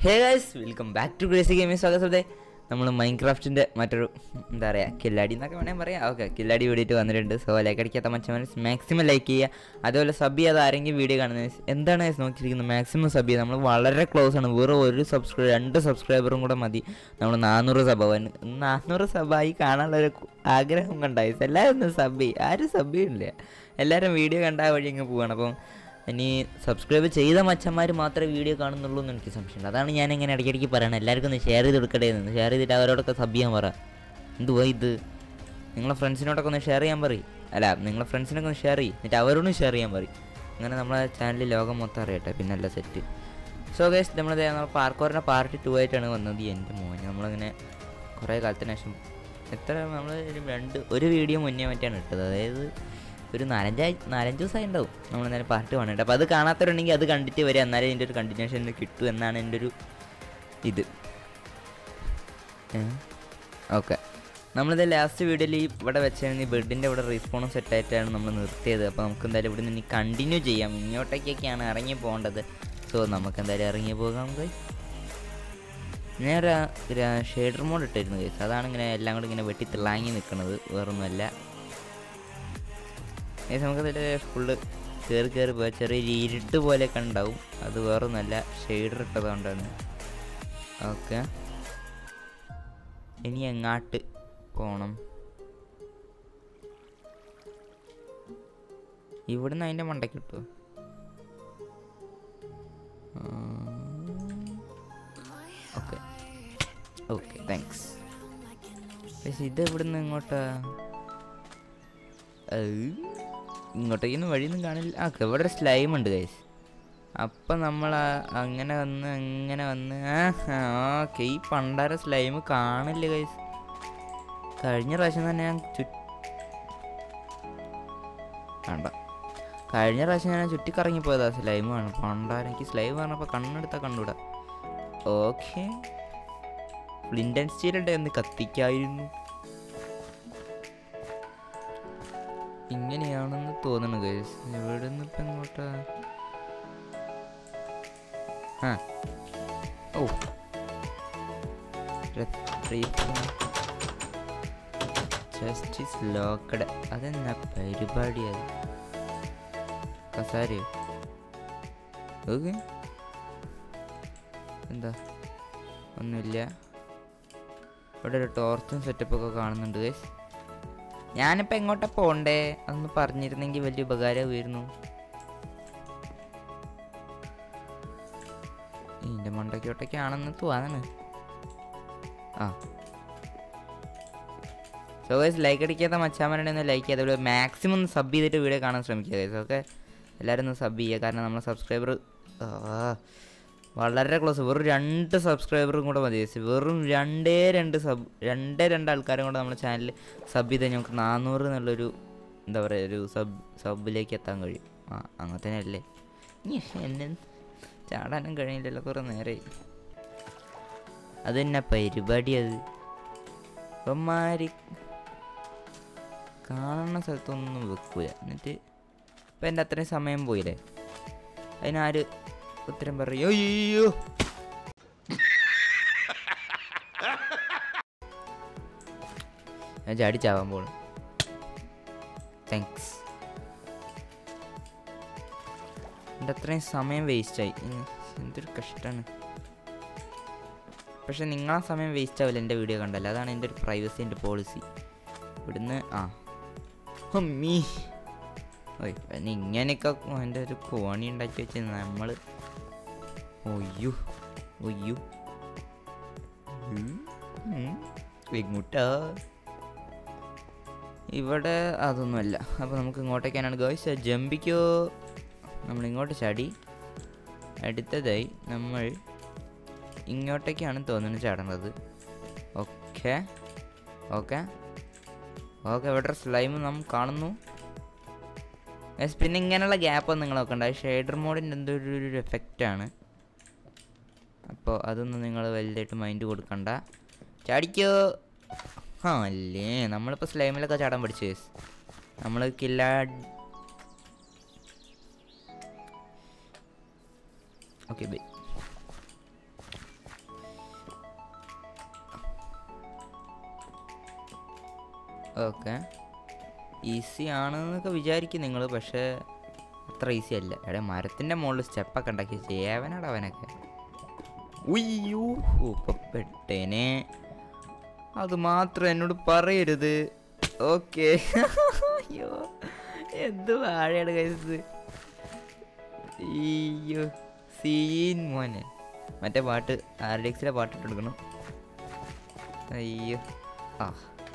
Hey guys welcome back to crazy gaming സ്വാഗതത്തെ നമ്മൾ മൈൻക്രാഫ്റ്റിൻ്റെ മറ്റൊരു എന്താ പറയുക കില്ലാടി എന്നൊക്കെ വേണമെങ്കിൽ പറയാം ഓക്കെ കില്ലാടി വീഡിയോ വന്നിട്ടുണ്ട് സോ ലൈക്ക് അടിക്കാത്ത മച്ചമാൻ മാക്സിമം ലൈക്ക് ചെയ്യുക അതുപോലെ സബ് ചെയ്യാതെ ആരെങ്കിലും വീഡിയോ കാണുന്നത് എന്താണ് guys നോക്കിയിരിക്കുന്നത് മാക്സിമം സബ് ചെയ്യുക നമ്മൾ വളരെ ക്ലോസ് ആണ് വെറും ഒരു സബ്സ്ക്രൈബ് രണ്ട് സബ്സ്ക്രൈബറും കൂടെ മതി നമ്മൾ നാനൂറ് സബ് ആവാൻ നാനൂറ് സബായി കാണാനുള്ള ഒരു ആഗ്രഹം കണ്ടായി എല്ലാവരും ഒന്ന് സബ് ചെയ്യും ആരും സബ് ചെയ്യില്ല എല്ലാവരും വീഡിയോ കണ്ട വഴി അങ്ങ് പോവാണ് അപ്പം ഇനി സബ്സ്ക്രൈബ് ചെയ്ത മച്ചന്മാർ മാത്രമേ വീഡിയോ കാണുന്നുള്ളൂ എന്ന് എനിക്ക് സംശയമുണ്ട് അതാണ് ഞാൻ ഇങ്ങനെ ഇടയ്ക്കിടയ്ക്ക് പറയണത് എല്ലാവർക്കും ഒന്ന് ഷെയർ ചെയ്ത് കൊടുക്കട്ടെ എന്ന് ഷെയർ ചെയ്തിട്ട് അവരോടൊക്കെ സബ് ചെയ്യാൻ പറ എന്തുവാ ഇത് നിങ്ങളെ ഫ്രണ്ട്സിനോടൊക്കെ ഒന്ന് ഷെയർ ചെയ്യാൻ പറയും അല്ല നിങ്ങളെ ഫ്രണ്ട്സിനൊക്കെ ഒന്ന് ഷെയർ ചെയ്യും എന്നിട്ട് അവരോടും ഷെയർ ചെയ്യാൻ പറയും അങ്ങനെ നമ്മളെ ചാനലിൽ ലോകം മൊത്തം അറിയട്ടെ പിന്നെ അല്ല സെറ്റ് സോ ഗേസ് നമ്മൾ നമ്മൾ പാർക്കോറിൻ്റെ പാർട്ട് ടു ആയിട്ടാണ് വന്നത് എൻ്റെ മോന് നമ്മളിങ്ങനെ കുറേ കാലത്തിന് ശേഷം എത്ര നമ്മൾ രണ്ട് ഒരു വീഡിയോ മുന്നേ മറ്റാണ് ഇട്ടത് അതായത് ഒരു നാലഞ്ചായി നാലഞ്ച് ദിവസമായി ഉണ്ടാവും നമ്മൾ നേരെ പാർട്ട് കാണുന്നുണ്ട് അപ്പോൾ അത് കാണാത്തവരുണ്ടെങ്കിൽ അത് കണ്ടിട്ട് വരിക എന്നാലേ ഇതിൻ്റെ ഒരു കണ്ടിന്യൂഷൻ കിട്ടൂ എന്നാണ് എൻ്റെ ഒരു ഇത് ഓക്കെ നമ്മളിത് ലാസ്റ്റ് വീഡിയോയിൽ ഇവിടെ വെച്ചായിരുന്നു ഈ ബെഡിൻ്റെ ഇവിടെ റീസ്പോണും സെറ്റായിട്ടാണ് നമ്മൾ നിർത്തിയത് അപ്പോൾ നമുക്ക് എന്തായാലും ഇവിടെ നിന്ന് കണ്ടിന്യൂ ചെയ്യാം ഇങ്ങോട്ടേക്കൊക്കെയാണ് ഇറങ്ങി പോകേണ്ടത് സോ നമുക്ക് എന്തായാലും ഇറങ്ങി പോകാം guys. ഞാൻ ഷെയ്ഡർ മോഡ് ഇട്ടായിരുന്നു കേസ് അതാണ് ഇങ്ങനെ എല്ലാം കൂടി ഇങ്ങനെ വെട്ടി തിളാങ്ങി നിൽക്കുന്നത് വേറൊന്നുമല്ല ഏകദേശം നമുക്കതിൽ ഫുള്ള് കയറി കയറി പോയാൽ ചെറിയൊരു ഇരുട്ട് പോലെയൊക്കെ ഉണ്ടാവും അത് വേറൊന്നുമല്ല ഷെയ്ഡർ ഇട്ടതുകൊണ്ടാണ് ഓക്കെ ഇനി എങ്ങാട്ട് പോണം ഇവിടുന്ന് അതിൻ്റെ മണ്ടയ്ക്ക് കിട്ടുമോ ഓക്കെ ഓക്കെ താങ്ക്സ് പക്ഷെ ഇത് ഇവിടുന്ന് ഇങ്ങോട്ടാ ഏയ്. ഇങ്ങോട്ടേക്കൊന്നും വഴിയൊന്നും കാണില്ല ആ ഇവിടെ ഒരു സ്ലൈം ഉണ്ട് ഗൈസ് അപ്പം നമ്മൾ ആ- അങ്ങനെ വന്ന് അങ്ങനെ വന്ന് ആ ഓക്കെ ഈ പണ്ടാര സ്ലൈം കാണില്ല ഗൈസ് കഴിഞ്ഞ പ്രാവശ്യം തന്നെ ഞാൻ ചു വേണ്ട കഴിഞ്ഞ പ്രാവശ്യം ഞാൻ ചുറ്റിക്കറങ്ങിപ്പോയതാ സ്ലൈം ആണ് പണ്ടാര എനിക്ക് സ്ലൈം പറഞ്ഞപ്പോൾ കണ്ണെടുത്താൽ കണ്ടുകൂടാ ഓക്കെ ഫ്ലിൻ്റ് ആൻഡ് സ്റ്റീലുടെ ഒന്ന് കത്തിക്കായിരുന്നു ഇങ്ങനെയാണെന്ന് തോന്നുന്നു ഗൈസ് ഇവിടെ നിന്ന് ഇപ്പം എങ്ങോട്ടാ ആ ഓ ജസ്റ്റിസ് ലോക്കഡ് അതെന്നാ പരിപാടി അത് കസാരയോ ഓക്കെ എന്താ ഒന്നുമില്ല ഇവിടെ ഒരു ടോർച്ചും സെറ്റപ്പൊക്കെ കാണുന്നുണ്ട് ഗൈസ് ഞാനിപ്പോൾ എങ്ങോട്ടാ പോണ്ടേ അതൊന്ന് പറഞ്ഞിരുന്നെങ്കിൽ വലിയ ഉപകാരമായിരുന്നു ഇതിൻ്റെ മണ്ടയ്ക്കോട്ടൊക്കെയാണെന്ന് തോന്നണ് ആ സോ ഗൈസ് ലൈക്ക് അടിക്കാത്ത മച്ചാമരുടെ ഒന്ന് ലൈക്ക് ചെയ്ത് അതുപോലെ മാക്സിമം ഒന്ന് സബ് ചെയ്തിട്ട് വീഡിയോ കാണാൻ ശ്രമിക്കുക ഗൈസ് ഓക്കെ എല്ലാവരും ഒന്ന് സബ് ചെയ്യുക കാരണം നമ്മളെ സബ്സ്ക്രൈബർ വളരെ ക്ലോസ് വെറും രണ്ട് സബ്സ്ക്രൈബറും കൂടെ മതി guys. വെറും രണ്ടേ രണ്ട് സബ് രണ്ടേ രണ്ട് ആൾക്കാരും കൂടെ നമ്മുടെ ചാനൽ സബ് ചെയ്താൽ നമുക്ക് നാനൂറ് എന്നുള്ളൊരു എന്താ പറയുക ഒരു സബ് സബിലേക്ക് എത്താൻ കഴിയും ആ അങ്ങനെ തന്നെ അല്ലേ ഇനി എന്നെ ചാടാനും കഴിയില്ലല്ലോ കുറേ നേരെ അത് തന്നെ പരിപാടി അത് ഇവന്മാര് കാണുന്ന സ്ഥലത്തൊന്നും വെക്കൂല എന്നിട്ട് ഇപ്പം എൻ്റെ അത്രയും സമയം പോയില്ലേ അതിനാര് ഉത്തരം പറയും അയ്യോ ഞാൻ ചാടി ചാവാൻ പോണു താങ്ക്സ് എൻ്റെ അത്രയും സമയം വേസ്റ്റായി എന്തൊരു കഷ്ടമാണ് പക്ഷെ നിങ്ങളാ സമയം വേസ്റ്റ് ആവില്ല എൻ്റെ വീഡിയോ കണ്ടല്ലോ അതാണ് എൻ്റെ ഒരു പ്രൈവസി എൻ്റെ പോളിസി ഇവിടുന്ന് ആ അമ്മീ ഓയ് പിന്നെ ഇങ്ങനെയൊക്കെ എൻ്റെ ഒരു കോണി ഉണ്ടാക്കി വെച്ച് നമ്മൾ ഒയ്യോ ഒയ്യോ എങ്ങോട്ടാ ഇവിടെ അതൊന്നുമല്ല അപ്പോൾ നമുക്ക് ഇങ്ങോട്ടേക്കാണ് ഗോയ്സ് ജമ്പിക്കോ നമ്മൾ ഇങ്ങോട്ട് ചാടി അടുത്തതായി നമ്മൾ ഇങ്ങോട്ടേക്കാണ് തോന്നുന്നു ചാടേണ്ടത് ഓക്കെ ഓക്കെ ഓക്കെ ഇവിടെ സ്ലൈം നാം കാണുന്നു Guys, പിന്നെ ഇങ്ങനെയുള്ള ഗ്യാപ്പ് നിങ്ങൾ നോക്കണ്ട ഷെയ്ഡർ മോഡിൻ്റെ എന്തോ ഒരു ഒരു എഫക്റ്റാണ് അപ്പോൾ അതൊന്നും നിങ്ങൾ വലുതായിട്ട് മൈൻഡ് കൊടുക്കണ്ട ചാടിക്കോ ആ അല്ലേ നമ്മളിപ്പോൾ സ്ലൈമിലൊക്കെ ചാടാൻ പഠിച്ചു നമ്മൾ കില്ലാ ഓക്കെ ബൈ ഓക്കെ ഈസി ആണെന്നൊക്കെ വിചാരിക്കും നിങ്ങൾ പക്ഷേ അത്ര ഈസി അല്ല എടാ മരത്തിൻ്റെ മുകളിൽ സ്റ്റെപ്പൊക്കെ ഉണ്ടാക്കി ചെയ്യാവനാടാ അവനൊക്കെ ഉയ്യോ ഇപ്പൊ പെട്ടേനെ അത് മാത്രം എന്നോട് പറയരുത് ഓക്കെ അയ്യോ എന്ത് വാഴയാണ് കഴിച്ചത് അയ്യോ സീൻ മോനെ മറ്റേ പാട്ട് ആർ ഡി എക്സിലെ പാട്ട് ഇട്ടെടുക്കണം അയ്യോ ആ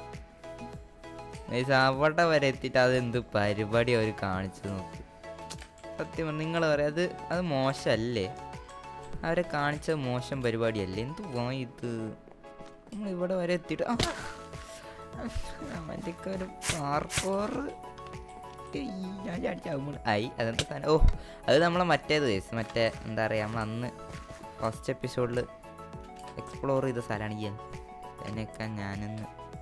ഗൈസ് അവിടെ വരെ എത്തിയിട്ട് അതെന്ത് പരിപാടി അവർ കാണിച്ചു നോക്കി സത്യം നിങ്ങൾ പറയാം അത് അത് മോശമല്ലേ അവരെ കാണിച്ച മോശം പരിപാടിയല്ലേ എന്ത് പോയി ഇത് നമ്മൾ ഇവിടെ വരെ എത്തിയിട്ട് ആ, അവൻ്റെയൊക്കെ ഒരു പാർക്കോറ് ഞാൻ ചാടിച്ചാകുമ്പോൾ ഐ അതെന്താ സാധനം ഓ അത് നമ്മളെ മറ്റേത് കേസ് മറ്റേ എന്താ പറയുക നമ്മൾ അന്ന് ഫസ്റ്റ് എപ്പിസോഡിൽ എക്സ്പ്ലോർ ചെയ്ത സ്ഥലമാണ് ഈ അതിനൊക്കെ ഞാനൊന്ന്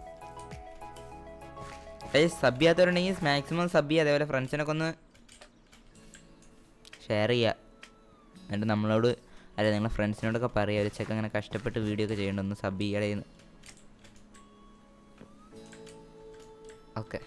ഏയ് സബ് ചെയ്യാത്തവരുണ്ടെങ്കിൽ മാക്സിമം സബ് ചെയ്യുക അതേപോലെ ഫ്രണ്ട്സിനൊക്കെ ഒന്ന് ഷെയർ ചെയ്യുക എന്നിട്ട് നമ്മളോട് അല്ല നിങ്ങളെ ഫ്രണ്ട്സിനോടൊക്കെ പറയുക ഒരു ചെക്ക് അങ്ങനെ കഷ്ടപ്പെട്ട് വീഡിയോ ഒക്കെ ചെയ്യണ്ട ഒന്ന് സബ് ചെയ്യണേന്ന് ഓക്കെ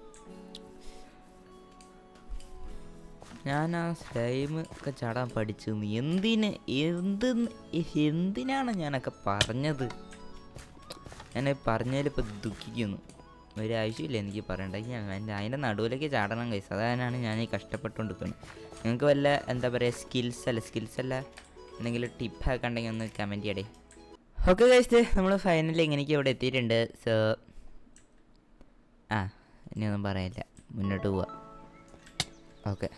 ഞാൻ ആ സ്ലൈം ഒക്കെ ചാടാൻ പഠിച്ചു എന്തിന് എന്ത് എന്തിനാണ് ഞാനൊക്കെ പറഞ്ഞത് ഞാൻ പറഞ്ഞതിൽ ഇപ്പോൾ ദുഃഖിക്കുന്നു ഒരാവശ്യമില്ല എനിക്ക് പറയണ്ട ഞാൻ എൻ്റെ അതിൻ്റെ നടുവിലേക്ക് ചാടണം കൈസ് അതാണ് ഞാൻ ഈ കഷ്ടപ്പെട്ടുകൊണ്ടിരിക്കുന്നത് നിങ്ങൾക്ക് വല്ല എന്താ പറയുക സ്കിൽസ് അല്ല സ്കിൽസ് അല്ല എന്തെങ്കിലും ടിപ്പൊക്കെ ഉണ്ടെങ്കിൽ ഒന്ന് കമൻറ്റ് ചെയ്യടേ ഓക്കെ കഴിച്ച് നമ്മൾ ഫൈനലി എങ്ങനെയൊക്കെ ഇവിടെ എത്തിയിട്ടുണ്ട് സോ ആ ഇനിയൊന്നും പറയാനില്ല മുന്നോട്ട് പോവാ ഓക്കെ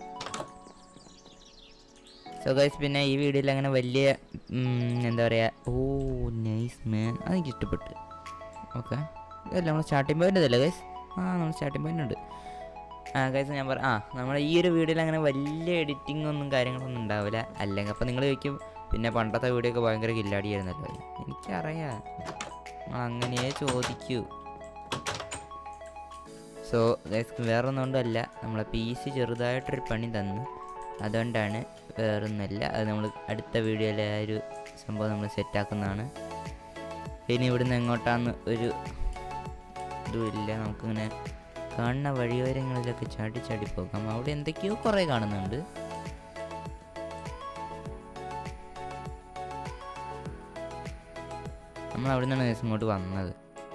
സോ ഗൈസ് പിന്നെ ഈ വീഡിയോയിൽ അങ്ങനെ വലിയ ഉം, എന്താ പറയുക ഓ നൈസ് മാൻ അതെനിക്ക് ഇഷ്ടപ്പെട്ടു ഓക്കെ ഇതല്ല നമ്മൾ സ്റ്റാർട്ടിംഗ് പോയിന്റ് ഇതല്ലേ ഗൈസ് ആ നമ്മൾ സ്റ്റാർട്ടിംഗ് പോയിന്റ് ഉണ്ട് ആ ഗൈസ് ഞാൻ പറ ആ നമ്മൾ ഈ ഒരു വീഡിയോയിൽ അങ്ങനെ വലിയ എഡിറ്റിംഗ് ഒന്നും കാര്യങ്ങളൊന്നും ഉണ്ടാവില്ല അല്ലെങ്കിൽ അപ്പോൾ നിങ്ങൾ ചോദിക്കും പിന്നെ പണ്ടത്തെ വീഡിയോ ഒക്കെ ഭയങ്കര കില്ലാടിയായിരുന്നല്ലോ എനിക്കറിയാം നിങ്ങൾ അങ്ങനെ ചോദിക്കൂ സോ ഗൈസ് വേറൊന്നും കൊണ്ടല്ല നമ്മളെ പി സി ചെറുതായിട്ടൊരു പണി തന്നു അതുകൊണ്ടാണ് വേറൊന്നുമല്ല അത് നമ്മൾ അടുത്ത വീഡിയോയിലെ ആ ഒരു സംഭവം നമ്മൾ സെറ്റാക്കുന്നതാണ് ഇനി ഇവിടുന്ന് എങ്ങോട്ടാന്ന് ഒരു ഇതുമില്ല നമുക്കിങ്ങനെ കാണുന്ന വഴിയോരങ്ങളിലൊക്കെ ചാടി ചാടി പോകാം അവിടെ എന്തൊക്കെയോ കുറേ കാണുന്നുണ്ട് നമ്മൾ അവിടെ നിന്നാണ് ഗൈസ് ഇങ്ങോട്ട് വന്നത്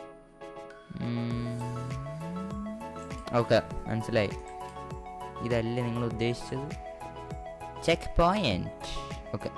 ഓക്കെ മനസ്സിലായി ഇതല്ലേ നിങ്ങൾ ഉദ്ദേശിച്ചത് ചെക്ക് പോയിന്റ് ഓക്കെ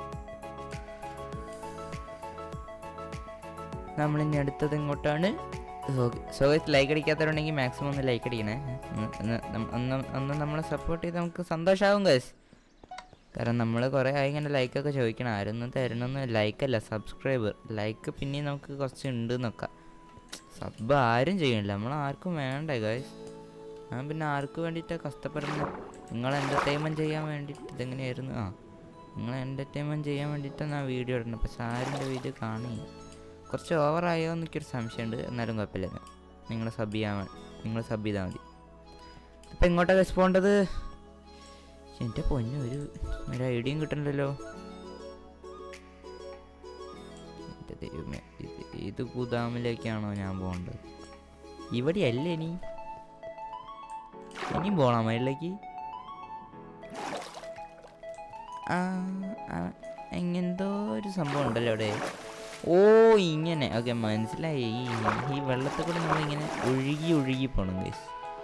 നമ്മളിനി അടുത്തത് ഇങ്ങോട്ടാണ് സോ ലൈക്ക് അടിക്കാത്തവരുണ്ടെങ്കിൽ മാക്സിമം ഒന്ന് ലൈക്ക് അടിക്കണേ ഒന്ന് ഒന്ന് നം- ഒന്ന് ഒന്ന് നമ്മളെ സപ്പോർട്ട് ചെയ്ത് നമുക്ക് സന്തോഷമാകും ഗൈസ് കാരണം നമ്മൾ കുറേ ആയി ഇങ്ങനെ ലൈക്കൊക്കെ ചോദിക്കണം ആരൊന്നും തരണമെന്ന് ലൈക്കല്ല സബ്സ്ക്രൈബർ ലൈക്ക് പിന്നെയും നമുക്ക് കുറച്ച് ഉണ്ട് നോക്കാം സബ് ആരും ചെയ്യണില്ല നമ്മൾ ആർക്കും വേണ്ടേ ഗൈസ് ഞാൻ പിന്നെ ആർക്ക് വേണ്ടിയിട്ടാണ് കഷ്ടപ്പെടുന്നത് നിങ്ങൾ എൻ്റർടൈൻമെൻറ്റ് ചെയ്യാൻ വേണ്ടിയിട്ട് ഇതെങ്ങനെയായിരുന്നു ആ നിങ്ങൾ എൻ്റർടൈൻമെൻറ്റ് ചെയ്യാൻ വേണ്ടിയിട്ടാണ് ആ വീഡിയോ ഇടുന്നത് പക്ഷെ ആരുടെ വീഡിയോ കാണില്ല കുറച്ച് ഓവറായോ എന്നൊക്കെയൊരു സംശയമുണ്ട് എന്നാലും കുഴപ്പമില്ല നിങ്ങൾ സബ് ചെയ്യാൻ വേ- നിങ്ങൾ സബ് ചെയ്താൽ മതി ഇപ്പം എങ്ങോട്ടാണ് ഗസ് പോകേണ്ടത് എൻ്റെ പൊന്നു ഒരു ഒരു ഐഡിയയും കിട്ടണില്ലല്ലോ എൻ്റെ ദൈവമേ ഇത് ഇത് ഗുദാമിലേക്കാണോ ഞാൻ പോകേണ്ടത് ഇവിടെയല്ലേ ഇനി ഇനിയും പോകണം മേളിലേക്ക് ആ ആ, എങ്ങെന്തോ ഒരു സംഭവം ഉണ്ടല്ലോ അവിടെ ഓ ഇങ്ങനെ ഓക്കെ മനസ്സിലായി ഈ ഈ വെള്ളത്തിൽ കൂടെ നമ്മളിങ്ങനെ ഒഴുകി ഒഴുകി പോകണം ഗൈസ്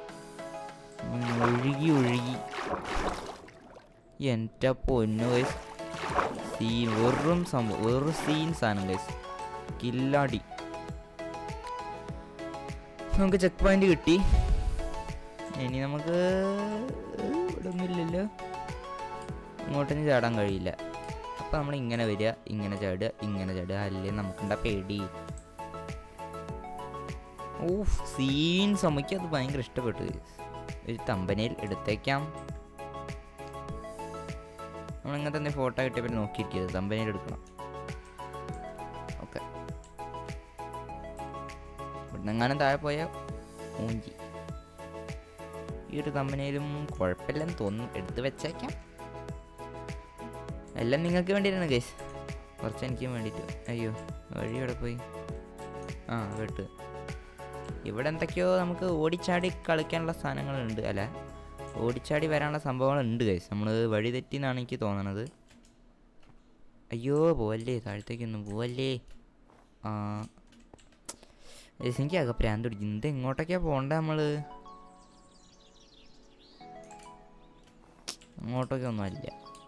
ഒഴുകി ഒഴുകി എൻ്റെ പൊന്നു ഗൈസ് സീൻ വെറും സംഭവം വെറും സീൻ സാധനം ഗൈസ് കില്ലാടി നമുക്ക് ചെക്ക് പോയിന്റ് കിട്ടി ഇനി നമുക്ക് ഇവിടെ ഒന്നുമില്ലല്ലോ ഇങ്ങോട്ടൊന്നും ചാടാൻ കഴിയില്ല അപ്പം നമ്മൾ ഇങ്ങനെ വരിക ഇങ്ങനെ ചാടുക ഇങ്ങനെ ചാടുക അല്ലേ നമുക്കുണ്ടാ പേടി ഓ സീൻ സമയ്ക്ക് അത് ഭയങ്കര ഇഷ്ടപ്പെട്ടു guys. ഒരു തമ്പനയിൽ എടുത്തേക്കാം നമ്മൾ ഇങ്ങനത്തെ എന്തെങ്കിലും ഫോട്ടോ കിട്ടിയപ്പോൾ നോക്കിയിരിക്കുന്നത് തമ്പനയിൽ എടുക്കണം ഓക്കെ ഇവിടുന്ന് എങ്ങാനും താഴെ പോയാൽ മൂഞ്ചി ഈ ഒരു തമ്പനയിലും കുഴപ്പമില്ലെന്ന് തോന്നുന്നു എടുത്ത് വെച്ചേക്കാം എല്ലാം നിങ്ങൾക്ക് വേണ്ടിയിട്ടാണ് ഗൈസ് കുറച്ച് എനിക്കും വേണ്ടിയിട്ട് അയ്യോ വഴി എവിടെ പോയി ആ വെട്ട് ഇവിടെ എന്തൊക്കെയോ നമുക്ക് ഓടിച്ചാടി കളിക്കാനുള്ള സാധനങ്ങളുണ്ട് അല്ല ഓടിച്ചാടി വരാനുള്ള സംഭവങ്ങളുണ്ട് ഗൈസ് നമ്മൾ വഴി തെറ്റിന്നാണ് എനിക്ക് തോന്നണത് അയ്യോ പോവല്ലേ താഴത്തേക്കൊന്നും പോവല്ലേ ആ ഗൈസ് എനിക്ക് ആകെ പ്രാന്ത് പിടിക്കും ഇത് എങ്ങോട്ടൊക്കെയാ പോണ്ട നമ്മൾ അങ്ങോട്ടൊക്കെ ഒന്നും അല്ല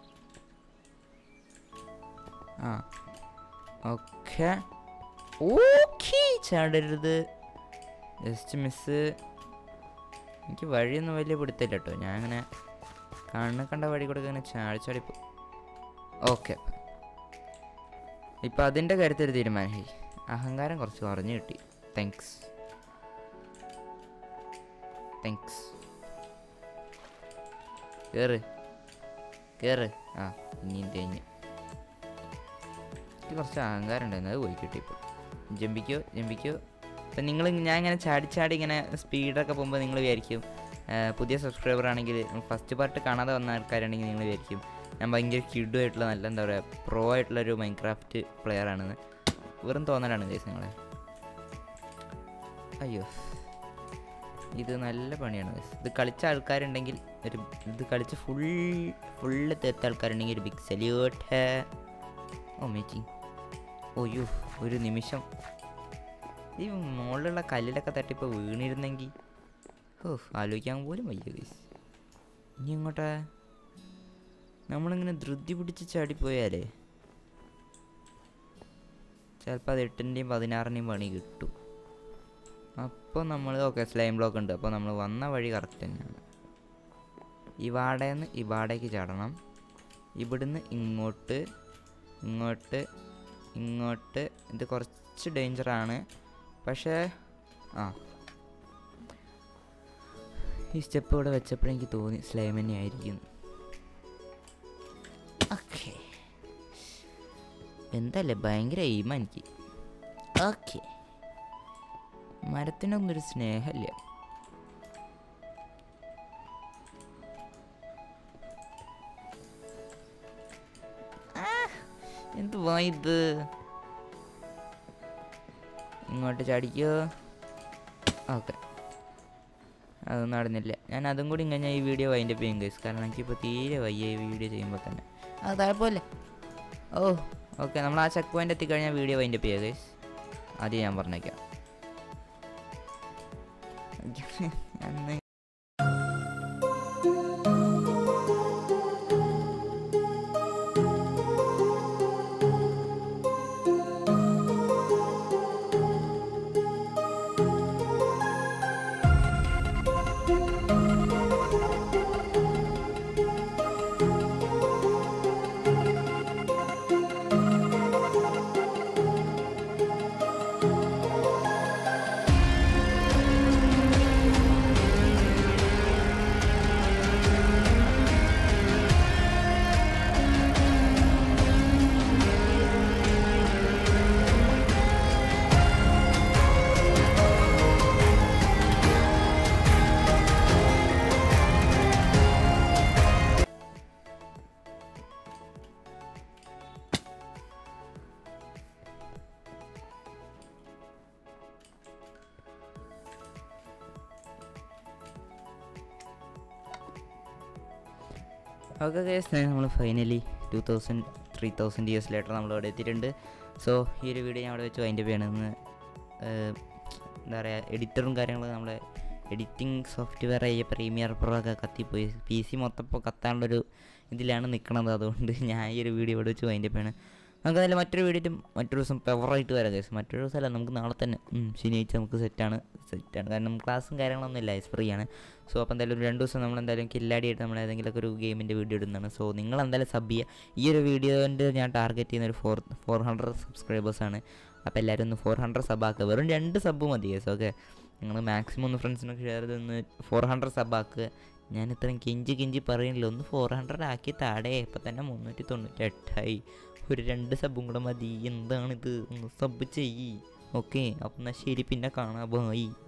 ആ ഓക്കെ ഓക്കെ ചാടരുത് ജസ്റ്റ് മിസ് എനിക്ക് വഴിയൊന്നും വലിയ പിടുത്തില്ല കേട്ടോ ഞാൻ അങ്ങനെ കണ്ണ് കണ്ട വഴി കൂടെ ഇങ്ങനെ ചാടി ചാടി പോ ഓക്കെ ഇപ്പം അതിൻ്റെ കാര്യത്തിൽ ഒരു തീരുമാനമായി അഹങ്കാരം കുറച്ച് കുറഞ്ഞു കിട്ടി താങ്ക്സ് താങ്ക്സ് കേറ് കേറ് ആ ഇനിയും തേഞ്ഞ് എനിക്ക് കുറച്ച് അഹങ്കാരം ഉണ്ടായിരുന്നു അത് പോയി കിട്ടി ഇപ്പോൾ ജമ്പിക്കോ ജമ്പിക്കോ ഇപ്പം നിങ്ങൾ ഞാൻ ഇങ്ങനെ ചാടി ചാടി ഇങ്ങനെ സ്പീഡൊക്കെ പോകുമ്പോൾ നിങ്ങൾ വിചാരിക്കും ആ, പുതിയ സബ്സ്ക്രൈബർ ആണെങ്കിൽ ഫസ്റ്റ് പാർട്ട് കാണാതെ വന്ന ആൾക്കാരാണെങ്കിൽ നിങ്ങൾ വിചാരിക്കും ഞാൻ ഭയങ്കര കിഡു ആയിട്ടുള്ള നല്ല എന്താ പറയുക പ്രോ ആയിട്ടുള്ള ഒരു മൈൻക്രാഫ്റ്റ് പ്ലെയർ ആണെന്ന് വെറും തോന്നലാണ് കേസ് നിങ്ങളെ അയ്യോ ഇത് നല്ല പണിയാണ് guys. ഇത് കളിച്ച ആൾക്കാരുണ്ടെങ്കിൽ ഒരു ഇത് കളിച്ച് ഫുൾ ഫുള്ള് തീർത്ത ആൾക്കാരുണ്ടെങ്കിൽ ഒരു ബിഗ് സല്യൂട്ട് ഓ മേച്ചിങ് ഓയ്യോ ഒരു നിമിഷം ഈ മുകളിലുള്ള കല്ലിലൊക്കെ തട്ടിപ്പോൾ വീണിരുന്നെങ്കിൽ ഓ ആലോചിക്കാൻ പോലും വയ്യ ഗൈസ് ഇനി എങ്ങോട്ടാ നമ്മളിങ്ങനെ ധൃതി പിടിച്ച് ചാടിപ്പോയാലേ ചിലപ്പോൾ അത് എട്ടിൻ്റെയും പതിനാറിൻ്റെയും പണി കിട്ടും അപ്പോൾ നമ്മൾ ഓക്കെ സ്ലൈം ബ്ലോക്ക് ഉണ്ട് അപ്പോൾ നമ്മൾ വന്ന വഴി കറക്റ്റ് തന്നെയാണ് ഇവാടേന്ന് ഇവാടേക്ക് ചാടണം ഇവിടുന്ന് ഇങ്ങോട്ട് ഇങ്ങോട്ട് ഇങ്ങോട്ട് ഇത് കുറച്ച് ഡേഞ്ചറാണ് പക്ഷേ ആ ഈ സ്റ്റെപ്പ് ഇവിടെ വെച്ചപ്പോഴെനിക്ക് തോന്നി സ്ലൈം തന്നെ ആയിരിക്കും ഓക്കെ എന്തല്ലേ ഭയങ്കര എയിമ എനിക്ക് ഓക്കെ മരത്തിനൊന്നും ഒരു സ്നേഹമില്ല ആ, എന്തുവാ ഇത് ഇങ്ങോട്ട് ചാടിക്കോ ഓക്കെ അതൊന്നും നടന്നില്ല ഞാൻ അതും കൂടി ഇങ്ങനെ ഈ വീഡിയോ വൈൻഡപ്പ് ചെയ്യും ഗൈസ് കാരണം എനിക്കിപ്പോൾ തീരെ വയ്യ ഈ വീഡിയോ ചെയ്യുമ്പോൾ തന്നെ അത് കുഴപ്പമില്ല ഓ ഓക്കെ നമ്മൾ ആ ചെക്ക് പോയിന്റ് എത്തിക്കഴിഞ്ഞാൽ വീഡിയോ വൈൻഡപ്പ് ചെയ്യുക ഗൈസ് ആദ്യം ഞാൻ പറഞ്ഞേക്കാം അന്ന് ഓക്കെ കേസ് നമ്മൾ finally two thousand three thousand years later നമ്മൾ ഇവിടെ എത്തിയിട്ടുണ്ട് സോ ഈ ഒരു വീഡിയോ ഞാൻ അവിടെ വെച്ച് വൈൻഡപ്പ് ചെയ്യണമെന്ന് എന്താ പറയുക എഡിറ്ററും കാര്യങ്ങളും നമ്മളെ എഡിറ്റിംഗ് സോഫ്റ്റ്വെയർ ആയ പ്രീമിയർ പ്രോ ഒക്കെ കത്തിപ്പോയി പി സി മൊത്തം ഇപ്പോൾ കത്താനുള്ളൊരു ഇതിലാണ് നിൽക്കണത് അതുകൊണ്ട് ഞാൻ ഈ ഒരു വീഡിയോ ഇവിടെ വെച്ച് വൈൻഡപ്പ് ചെയ്യണം നമുക്ക് അതിൽ മറ്റൊരു വീഡിയോ മറ്റൊരു ദിവസം പെവറായിട്ട് വരാം കേസ് മറ്റൊരു ദിവസമല്ല നമുക്ക് നാളെ തന്നെ ഉം, ശനിയാഴ്ച നമുക്ക് സെറ്റാണ് സെറ്റാണ് കാരണം ക്ലാസ്സും കാര്യങ്ങളൊന്നും ഇല്ല ഫ്രീ ആണ് സോ അപ്പോൾ എന്തായാലും ഒരു രണ്ട് ദിവസം നമ്മൾ എന്തായാലും കില്ലാടിയായിട്ട് നമ്മൾ ഏതെങ്കിലുമൊക്കെ ഒരു ഗെയിമിൻ്റെ വീഡിയോ ഇടുന്നതാണ് സോ നിങ്ങൾ എന്തായാലും സബ് ചെയ്യുക ഈ ഒരു വീഡിയോൻ്റെ ഞാൻ ടാർഗറ്റ് ചെയ്യുന്ന ഒരു ഫോർ ഫോർ ഹൺഡ്രഡ് സബ്സ്ക്രൈബേഴ്സാണ് അപ്പോൾ എല്ലാവരും ഒന്ന് ഫോർ ഹൺഡ്രഡ് സബ് ആക്കുക വെറും രണ്ട് സബ് മതി കേസ് ഓക്കെ നിങ്ങൾ മാക്സിമം ഒന്ന് ഫ്രണ്ട്സിനൊക്കെ ഷെയർ ചെയ്തൊന്ന് ഫോർ ഹൺഡ്രഡ് സബ് ആക്കുക ഞാൻ ഇത്രയും കിഞ്ചി കിഞ്ചി പറയുന്നില്ല ഒന്ന് ഫോർ ഹൺഡ്രഡ് ആക്കി താടേ ഇപ്പം തന്നെ മുന്നൂറ്റി തൊണ്ണൂറ്റി എട്ടായി ഒരു രണ്ട് സബും കൂടെ മതി എന്താണിത് ഒന്ന് സബ് ചെയ്യ് ഓക്കെ അപ്പം എന്നാൽ ശരി പിന്നെ കാണാം ബൈ